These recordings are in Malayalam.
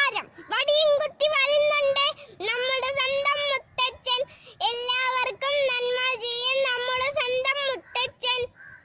അധികാരം വടിയും കുത്തി വരുന്നുണ്ട് നമ്മുടെ സ്വന്തം മുത്തച്ഛൻ എല്ലാവർക്കും നന്മ ചെയ്യും നമ്മുടെ സ്വന്തം മുത്തച്ഛൻ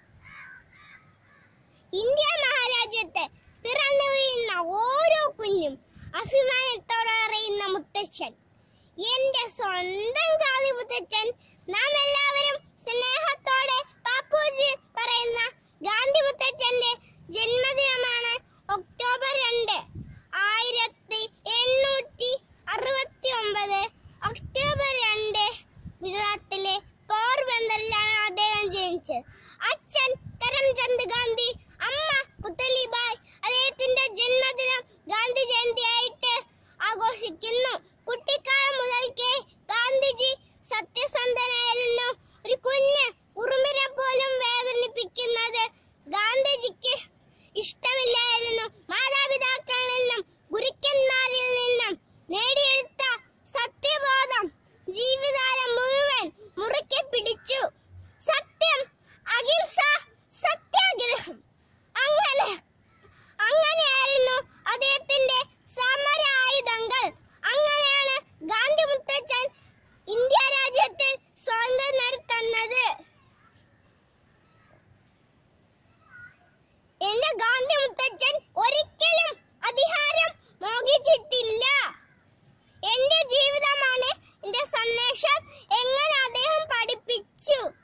ഇന്ത്യ മഹാരാജ്യത്ത് പിറന്നു വീഴുന്ന ഓരോ കുഞ്ഞും അഭിമാനത്തോടെ അറിയുന്ന മുത്തച്ഛൻ എന്റെ സ്വന്തം കാളി മുത്തച്ഛൻ നാം എല്ലാവരും സ്നേഹത്തോടെ പാപ്പൂജി പറയുന്ന ഗാന്ധി മുത്തച്ഛന്റെ ജന്മദിനമാണ് ഒക്ടോബർ രണ്ട് ആയിരത്തി എണ്ണൂറ്റി അറുപത്തി ഒമ്പത് ഒക്ടോബർ രണ്ട് ഗുജറാത്തിലെ പോർബന്തറിലാണ് അദ്ദേഹം ജനിച്ചത് അച്ഛൻ കരംചന്ദ് ഗാന്ധി അമ്മ പുത്തലിബായ് അദ്ദേഹത്തിന്റെ ജന്മദിനം ഗാന്ധി ജയന്തിയായിട്ട് ആഘോഷിക്കുന്നു കുട്ടിക്കാലം മുതൽക്കേ ഗാന്ധിജി സത്യസന്ധനായിരുന്നു ഒരു കുഞ്ഞ് ഉറുമിനെ പോലും വേദനിപ്പിക്കുന്നത് ഗാന്ധിജിക്ക് ഇഷ്ടമില്ലായിരുന്നു മാതാപിതാക്കളിൽ നിന്നും ഗുരുക്കന്മാരിൽ നിന്നും നേടിയെടുത്ത സത്യബോധം ജീവിതകാലം മുഴുവൻ മുറുക്കെ പിടിച്ചു സത്യം അഹിംസ സത്യാഗ്രഹം അങ്ങനെ അങ്ങനെയായിരുന്നു അദ്ദേഹത്തിന്റെ സമര ആയുധങ്ങൾ അങ്ങനെയാണ് ഗാന്ധി മുത്തച്ഛൻ ഇന്ത്യ രാജ്യത്തിൽ സ്വാതന്ത്ര്യം നേടിത്തന്നത് എന്റെ ഗാന്ധി മുത്തച്ഛൻ ഒരിക്കലും അധികാരം മോഹിച്ചിട്ടില്ല എന്റെ ജീവിതമാണ് എന്റെ സന്ദേശം എങ്ങനെ അദ്ദേഹം പഠിപ്പിച്ചു